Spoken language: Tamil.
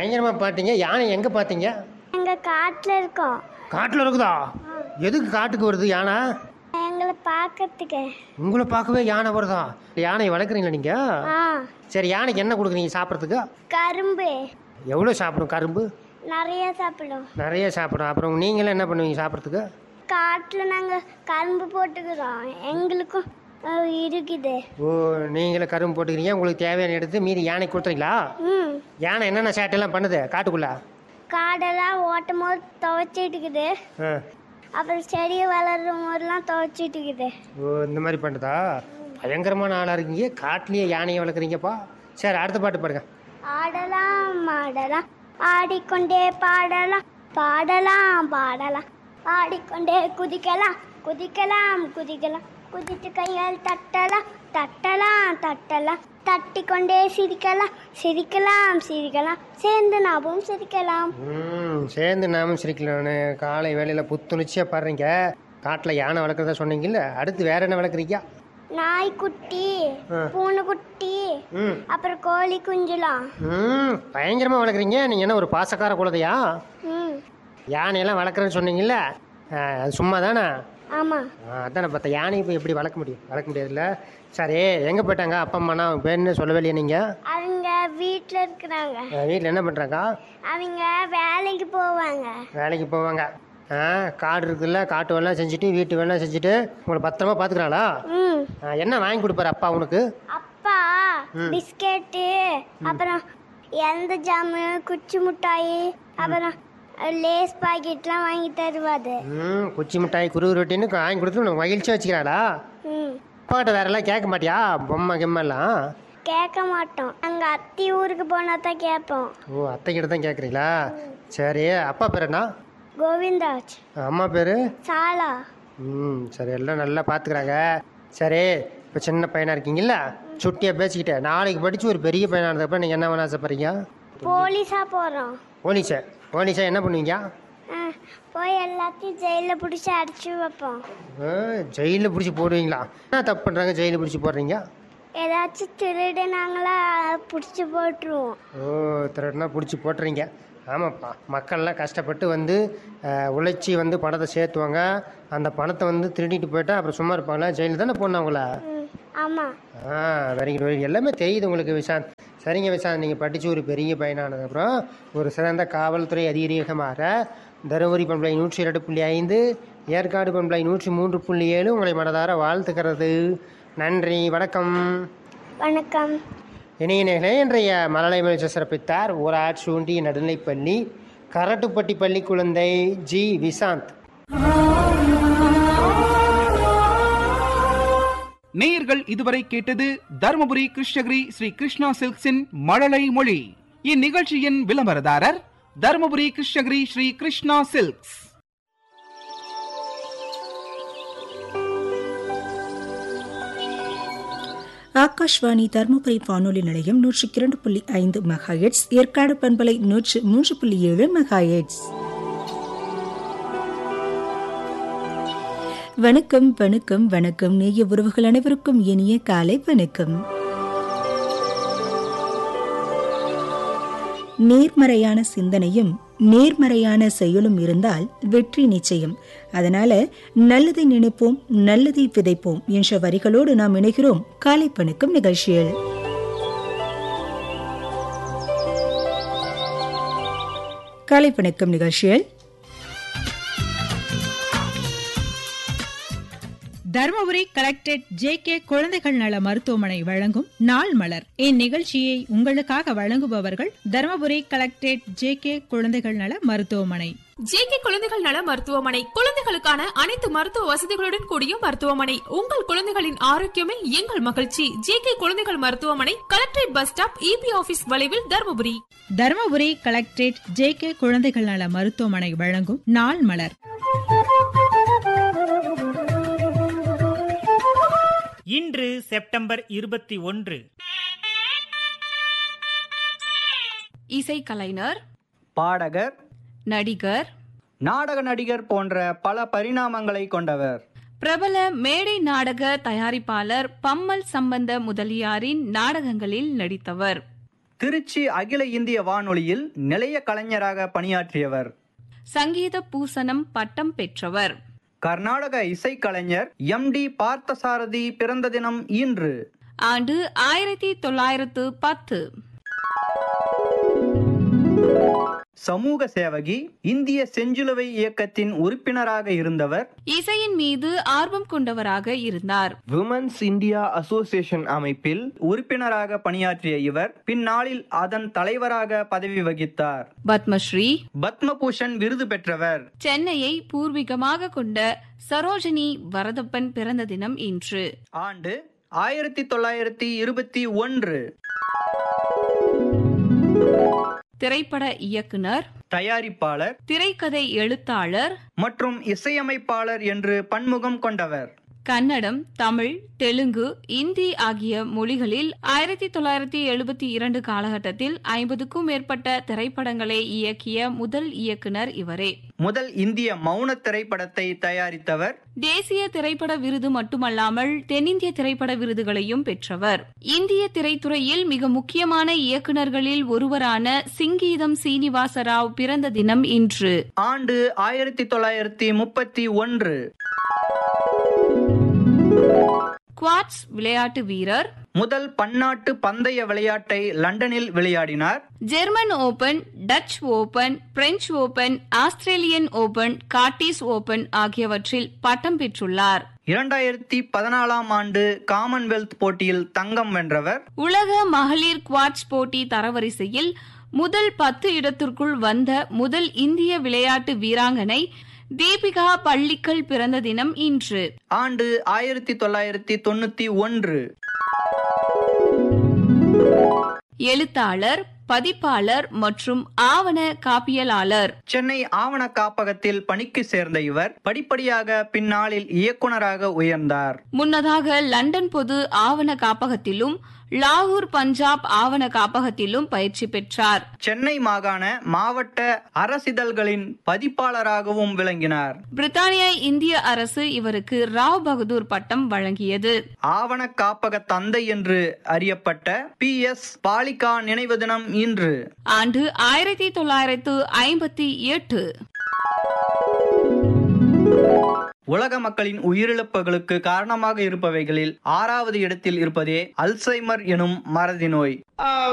பயங்கரமா பார்த்தீங்க யானை எங்க பார்த்தீங்க எங்க காட்டுல இருக்கோம் காட்டுல இருக்குதா எதுக்கு காட்டுக்கு வருது யானை எங்களை பார்க்கறதுக்கு உங்களை பார்க்கவே யானை வருதா யானையை வளர்க்குறீங்களா நீங்க ஆ சரி யானைக்கு என்ன கொடுக்குறீங்க சாப்பிட்றதுக்கு கரும்பு எவ்வளோ சாப்பிடும் கரும்பு நிறைய சாப்பிடும் நிறைய சாப்பிடும் அப்புறம் நீங்களும் என்ன பண்ணுவீங்க சாப்பிட்றதுக்கு காட்டுல நாங்க கரும்பு போட்டுக்கிறோம் எங்களுக்கும் அஹ், இருக்குது ஓ நீங்களும் கரும்பு போட்டுக்கிறீங்க உங்களுக்கு தேவையான எடுத்து மீதி யானைக்கு கொடுத்துறீங்களா ம் யானை என்னென்ன சேட்டெல்லாம் பண்ணுது காட்டுக்குள்ள காடெல்லாம் ஓட்டும் போது துவைச்சிட்டு இருக்குது ஆ. அப்புறம் செடியை வளர்ற போதெல்லாம் துவைச்சிட்டு இருக்குது ஓ இந்த மாதிரி பண்ணுதா பயங்கரமான ஆளாக இருக்கீங்க காட்டுலேயே யானையை வளர்க்குறீங்கப்பா சரி அடுத்த பாட்டு பாடுங்க ஆடலாம் மாடலாம் ஆடிக்கொண்டே பாடலாம் பாடலாம் பாடலாம் ஆடிக்கொண்டே குதிக்கலாம் குதிக்கலாம் குதிக்கலாம் குதித்து கையால் தட்டலாம் தட்டலாம் தட்டலாம் தட்டிக்கொண்டே சிரிக்கலாம் சிரிக்கலாம் சிரிக்கலாம் சேர்ந்து நாமும் சிரிக்கலாம் ம் சேர்ந்து நாமும் சிரிக்கலான்னு காலை வேலையில் புத்துணர்ச்சியாக பாடுறீங்க காட்டில் யானை வளர்க்குறதா சொன்னீங்கல்ல அடுத்து வேற என்ன வளர்க்குறீங்க நாய்க்குட்டி ஆ. பூனைக்குட்டி ம் அப்புறம் கோழி குஞ்சுலாம் ம் பயங்கரமாக வளர்க்குறீங்க நீங்கள் என்ன ஒரு பாசக்கார குழந்தையா ம் யானையெல்லாம் வளர்க்குறேன்னு சொன்னீங்கல்ல ஆ, அது சும்மா தானே ஆமாம் அதானே பார்த்தா யானை இப்போ எப்படி வளர்க்க முடியும் வளர்க்க முடியாதுல்ல சரி எங்கே போயிட்டாங்க அப்பா அம்மானா அவங்க பேருன்னு சொல்லவே இல்லையா நீங்கள் அவங்க வீட்டில் இருக்கிறாங்க வீட்டில் என்ன பண்ணுறாங்க அவங்க வேலைக்கு போவாங்க வேலைக்கு போவாங்க ஆ காடு இருக்குல்ல காட்டு வேலை செஞ்சுட்டு வீட்டு வேலை செஞ்சுட்டு உங்களை பத்திரமா பார்த்துக்கிறாளா ம் என்ன வாங்கி கொடுப்பாரு அப்பா உனக்கு அப்பா பிஸ்கெட்டு அப்புறம் எந்த ஜாமு குச்சி மிட்டாய் அப்புறம் லேஸ் பாக்கெட்லாம் வாங்கி தருவாது ம் குச்சி மிட்டாய் குரு ரொட்டின்னு வாங்கி கொடுத்து உனக்கு மகிழ்ச்சியாக வச்சுக்கிறாளா ம் அப்பாட்ட வேற எல்லாம் கேட்க மாட்டியா பொம்மை கிம்மெல்லாம் கேட்க மாட்டோம் அங்க அத்தி ஊருக்கு போனா தான் கேட்போம் ஓ அத்தைக்கிட்ட தான் கேட்குறீங்களா சரி அப்பா பேர் என்ன கோவிந்தாஜ் அம்மா பேர் சாலா ம் சரி எல்லாம் நல்லா பார்த்துக்கிறாங்க சரி இப்போ சின்ன பையனாக இருக்கீங்கல்ல சுட்டியாக பேசிக்கிட்டேன் நாளைக்கு படித்து ஒரு பெரிய பையனானதுக்கப்புறம் நீங்கள் என்ன வேணும் ஆசைப்படுறீங்க போலீஸா போறோம் போலீஸா போலீஸா என்ன பண்ணுவீங்க ஆ, போய் எல்லாத்தையும் ஜெயிலில் பிடிச்சி அடிச்சு வைப்போம் ஜெயிலில் பிடிச்சி போடுவீங்களா என்ன தப்பு பண்ணுறாங்க ஜெயிலில் பிடிச்சி போடுறீங்க ஏதாச்சும் திருடுனாங்களா பிடிச்சி போட்டுருவோம் ஓ திருடனா பிடிச்சி போட்டுறீங்க ஆமாப்பா மக்கள்லாம் கஷ்டப்பட்டு வந்து அஹ், உழைச்சி வந்து பணத்தை சேர்த்துவாங்க அந்த பணத்தை வந்து திருடிட்டு போயிட்டா அப்புறம் சும்மா இருப்பாங்களா ஜெயிலில் தானே போடணும் அவங்கள ம் ஆமாம் ஆ வெரி குட் வெரி எல்லாமே தெரியுது உங்களுக்கு விஷாந்த் சரிங்க விஷாந்த் நீங்கள் படித்து ஒரு பெரிய பையனானதுக்கப்புறம் ஒரு சிறந்த காவல்துறை அதிகாரியாக தருமபுரி பண்பலை நூற்றி இரண்டு புள்ளி ஐந்து ஏற்காடு பண்பலை நூற்றி மூன்று புள்ளி ஏழு உங்களை மனதார வாழ்த்துக்கிறது நன்றி வணக்கம் வணக்கம் இணைய நேர்களே இன்றைய மலலை மகிழ்ச்சி சிறப்பித்தார் ஊராட்சி ஒன்றிய நடுநிலைப்பள்ளி கரட்டுப்பட்டி பள்ளி குழந்தை ஜி விசாந்த் நேயர்கள் இதுவரை கேட்டது தருமபுரி கிருஷ்ணகிரி ஸ்ரீ கிருஷ்ணா சில்க்ஸின் மழலை மொழி இந்நிகழ்ச்சியின் விளம்பரதாரர் தருமபுரி கிருஷ்ணகிரி ஸ்ரீ கிருஷ்ணா சில்க்ஸ் ஆகாஷ்வாணி தருமபுரி வானொலி நிலையம் நூற்றி இரண்டு புள்ளி ஐந்து மெகாஹெட்ஸ் ஏற்காடு பண்பலை நூற்று மூன்று புள்ளி ஏழு மெகாஹெட்ஸ் வணக்கம் வணக்கம் வணக்கம் நேய உறவுகள் அனைவருக்கும் இனிய காலை வணக்கம் நேர்மறையான சிந்தனையும் நேர்மறையான செயலும் இருந்தால் வெற்றி நிச்சயம் அதனால நல்லதை நினைப்போம் நல்லதை விதைப்போம் என்ற வரிகளோடு நாம் இணைகிறோம் காலை பணிக்கும் நிகழ்ச்சியில் காலை பணிக்கும் நிகழ்ச்சியில் தருமபுரி கலெக்டரேட் ஜே கே குழந்தைகள் நல மருத்துவமனை வழங்கும் நாள் மலர் இந்நிகழ்ச்சியை உங்களுக்காக வழங்குபவர்கள் தருமபுரி கலெக்டரேட் ஜே கே குழந்தைகள் நல மருத்துவமனை ஜேகே குழந்தைகள் நல மருத்துவமனை குழந்தைகளுக்கான அனைத்து மருத்துவ வசதிகளுடன் கூடிய மருத்துவமனை உங்கள் குழந்தைகளின் ஆரோக்கியமே எங்கள் மகிழ்ச்சி ஜேகே குழந்தைகள் மருத்துவமனை collectorate bus stop EB office வளைவில் Dharmapuri Dharmapuri collectorate J K குழந்தைகள் நல மருத்துவமனை வழங்கும் நாள் மலர் இன்று செப்டம்பர் இருபத்தி ஒன்று இசைக்கலைஞர் பாடகர் நடிகர் நாடக நடிகர் போன்ற பல பரிணாமங்களை கொண்டவர் பிரபல மேடை நாடக தயாரிப்பாளர் பம்மல் சம்பந்த முதலியாரின் நாடகங்களில் நடித்தவர் திருச்சி அகில இந்திய வானொலியில் நிலைய கலைஞராக பணியாற்றியவர் சங்கீத பூசணம் பட்டம் பெற்றவர் கர்நாடக இசைக்கலைஞர் எம் டி பார்த்தசாரதி பிறந்த தினம் இன்று ஆண்டு ஆயிரத்தி தொள்ளாயிரத்து பத்து சமூக சேவகி இந்திய செஞ்சிலுவை இயக்கத்தின் உறுப்பினராக இருந்தவர் இசையின் மீது ஆர்வம் கொண்டவராக இருந்தார் விமன்ஸ் இந்தியா அசோசியேஷன் அமைப்பில் உறுப்பினராக பணியாற்றிய இவர் பின்னாளில் அதன் தலைவராக பதவி வகித்தார் பத்மஸ்ரீ பத்மபூஷன் விருது பெற்றவர் சென்னையை பூர்வீகமாக கொண்ட சரோஜினி வரதப்பன் பிறந்த தினம் இன்று ஆண்டு ஆயிரத்தி தொள்ளாயிரத்தி இருபத்தி ஒன்று திரைப்பட இயக்குனர் தயாரிப்பாளர் திரைக்கதை எழுத்தாளர் மற்றும் இசையமைப்பாளர் என்று பன்முகம் கொண்டவர் கன்னடம் தமிழ் தெலுங்கு இந்தி ஆகிய மொழிகளில் ஆயிரத்தி தொள்ளாயிரத்தி எழுபத்தி இரண்டு காலகட்டத்தில் ஐம்பதுக்கும் மேற்பட்ட திரைப்படங்களை இயக்கிய முதல் இயக்குனர் இவரே முதல் இந்திய மௌன திரைப்படத்தை தயாரித்தவர் தேசிய திரைப்பட விருது மட்டுமல்லாமல் தென்னிந்திய திரைப்பட விருதுகளையும் பெற்றவர் இந்திய திரைத்துறையில் மிக முக்கியமான இயக்குனர்களில் ஒருவரான சிங்கீதம் சீனிவாசராவ் பிறந்த தினம் இன்று ஆண்டு ஆயிரத்தி தொள்ளாயிரத்தி முப்பத்தி ஒன்று குவாட்ஸ் விளையாட்டு வீரர் முதல் பன்னாட்டு பந்தய விளையாட்டை லண்டனில் விளையாடினார் German open Dutch open French open Australian open கார்டிஸ் ஓபன் ஆகியவற்றில் பட்டம் பெற்றுள்ளார் இரண்டாயிரத்தி பதினாலாம் ஆண்டு காமன்வெல்த் போட்டியில் தங்கம் வென்றவர் உலக மகளிர் குவாட்ஸ் போட்டி தரவரிசையில் முதல் பத்து இடத்திற்குள் வந்த முதல் இந்திய விளையாட்டு வீராங்கனை தீபிகா பள்ளிக்கல் பிறந்த தினம் இன்று ஆண்டு ஆயிரத்தி தொள்ளாயிரத்தி தொண்ணூத்தி ஒன்று எழுத்தாளர் பதிப்பாளர் மற்றும் ஆவண காப்பியலாளர் சென்னை ஆவண காப்பகத்தில் பணிக்கு சேர்ந்த இவர் படிப்படியாக பின்னாளில் இயக்குனராக உயர்ந்தார் முன்னதாக லண்டன் பொது ஆவண காப்பகத்திலும் லாகூர் பஞ்சாப் ஆவண காப்பகத்திலும் பயிற்சி பெற்றார் சென்னை மாகாண மாவட்ட அரசிதழ்களின் பதிப்பாளராகவும் விளங்கினார் பிரித்தானிய இந்திய அரசு இவருக்கு ராவ் பகதூர் பட்டம் வழங்கியது ஆவண காப்பக தந்தை என்று அறியப்பட்ட பி எஸ் பாலிகா நினைவு தினம் இன்று ஆண்டு ஆயிரத்தி தொள்ளாயிரத்து ஐம்பத்தி எட்டு உலக மக்களின் உயிரிழப்புகளுக்கு காரணமாக இருப்பவைகளில் ஆறாவது இடத்தில் இருப்பதே அல்சைமர் எனும் மறதி நோய்